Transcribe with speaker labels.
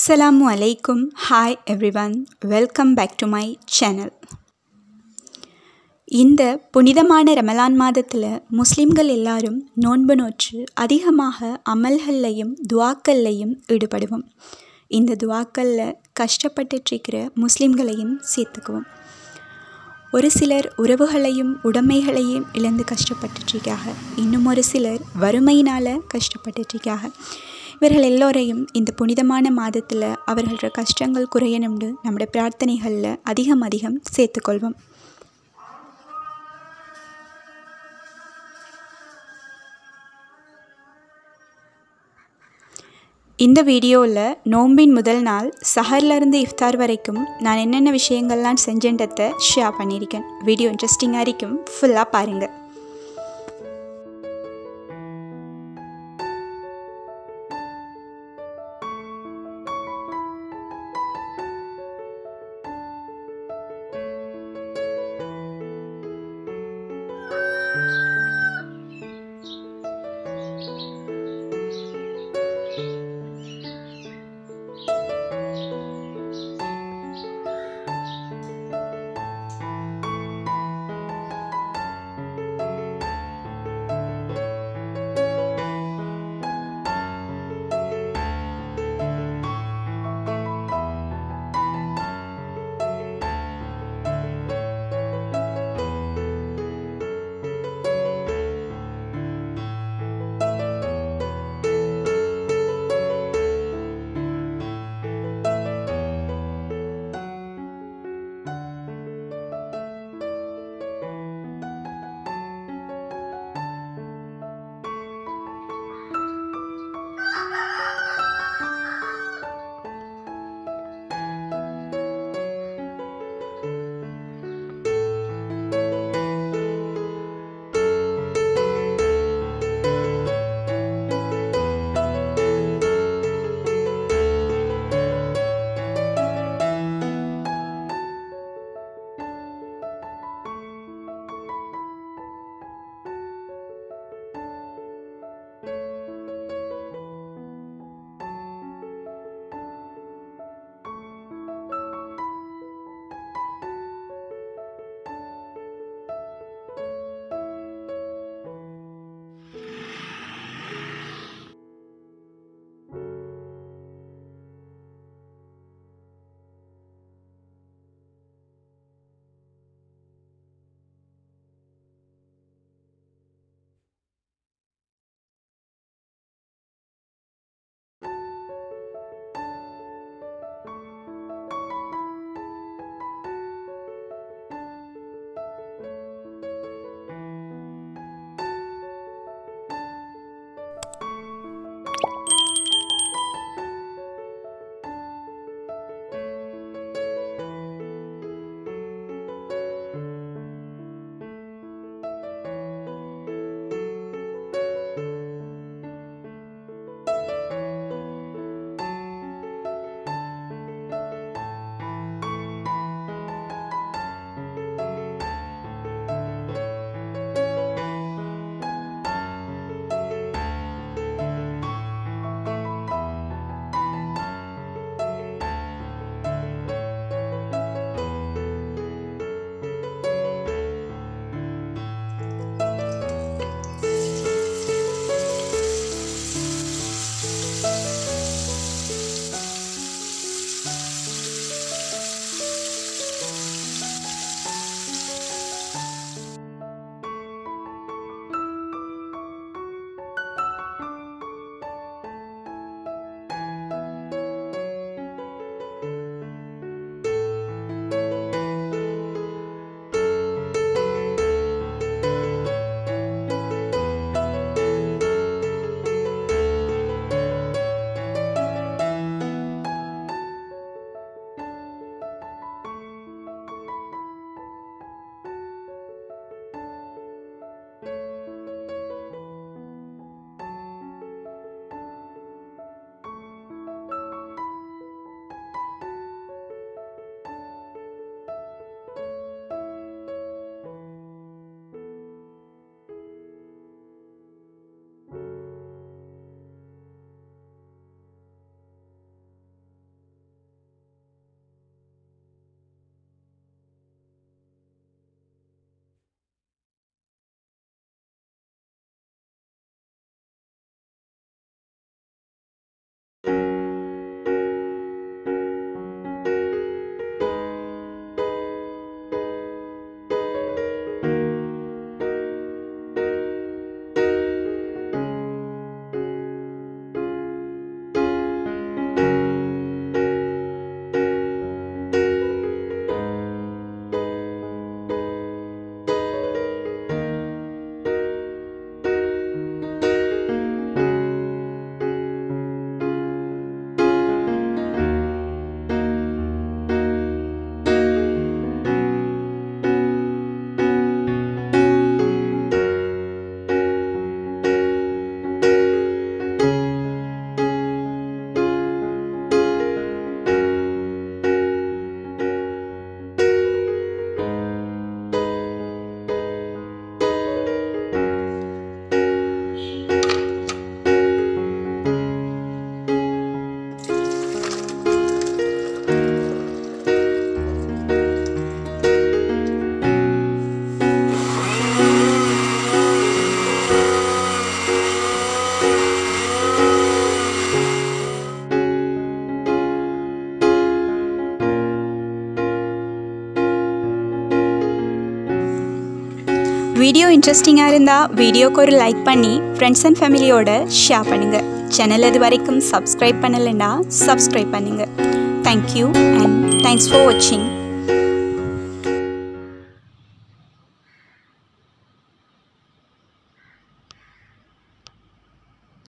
Speaker 1: அஸ்ஸலாமு அலைக்கும் hi everyone welcome back to my channel இந்த புனிதமான ரமலான் மாதத்தில் முஸ்லிம்கள் எல்லாரும் நோன்பு நோற்று அதிகமாக அமல்கள்லையும் துவாக்கள்லையும் ஈடுபடுவோம் இந்த துவாக்களில் கஷ்டப்பட்டுட்ருக்கிற முஸ்லிம்களையும் சேர்த்துக்குவோம் ஒரு சிலர் உறவுகளையும் உடைமைகளையும் இழந்து கஷ்டப்பட்டுட்ருக்காங்க இன்னும் ஒரு சிலர் வறுமையினால் கஷ்டப்பட்டுட்ருக்காங்க இவர்கள் எல்லோரையும் இந்த புனிதமான மாதத்தில் அவர்களோட கஷ்டங்கள் குறையணும்னு நம்முடைய பிரார்த்தனைகளில் அதிகம் அதிகம் சேர்த்துக்கொள்வோம் இந்த வீடியோவில் நோம்பின் முதல் நாள் சஹர்லேருந்து இஃப்தார் வரைக்கும் நான் என்னென்ன விஷயங்கள்லாம் செஞ்சேன்றதை ஷேர் பண்ணியிருக்கேன் வீடியோ இன்ட்ரெஸ்டிங்காக இருக்கும் ஃபுல்லாக பாருங்கள் வீடியோ இன்ட்ரெஸ்டிங்காக இருந்தால் வீடியோக்கு ஒரு லைக் பண்ணி ஃப்ரெண்ட்ஸ் அண்ட் ஃபேமிலியோட ஷேர் பண்ணுங்கள் சேனல் இது வரைக்கும் சப்ஸ்கிரைப் பண்ணலைன்னா சப்ஸ்கிரைப் பண்ணுங்கள் தேங்க்யூ அண்ட் தேங்க்ஸ் ஃபார் வாட்சிங்